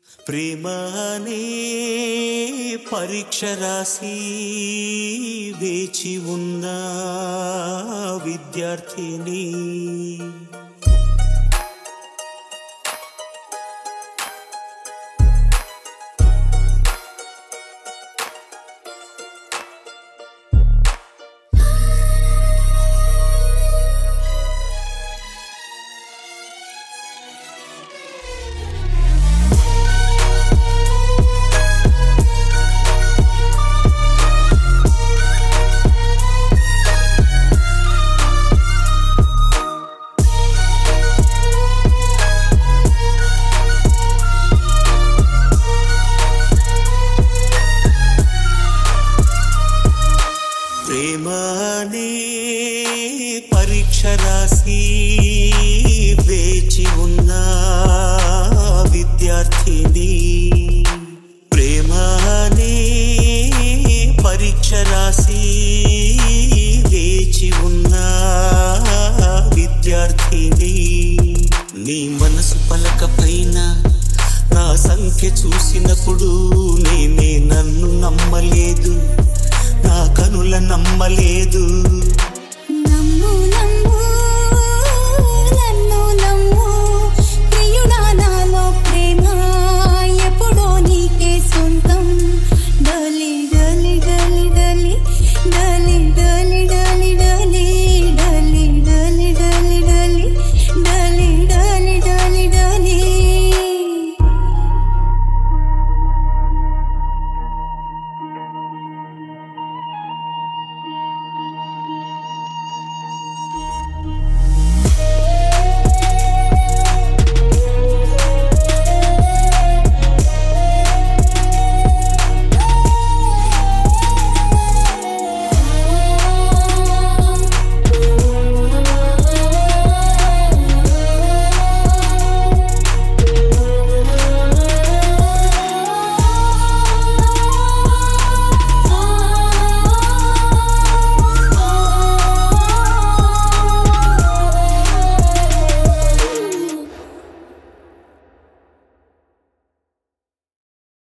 ప్రేమనే పరీక్ష రాసి వేచి ఉన్న విద్యార్థిని ప్రేమనే పరీక్ష రాసి వేచి ఉన్న విద్యార్థిని ప్రేమనే పరీక్ష రాసి వేచి ఉన్న విద్యార్థిని నీ మనసు పలక పైన నా సంఖ్య చూసినప్పుడు నేనే నన్ను నమ్మలేదు నా కనుల నమ్మలేదు నమ్ము నమ్ము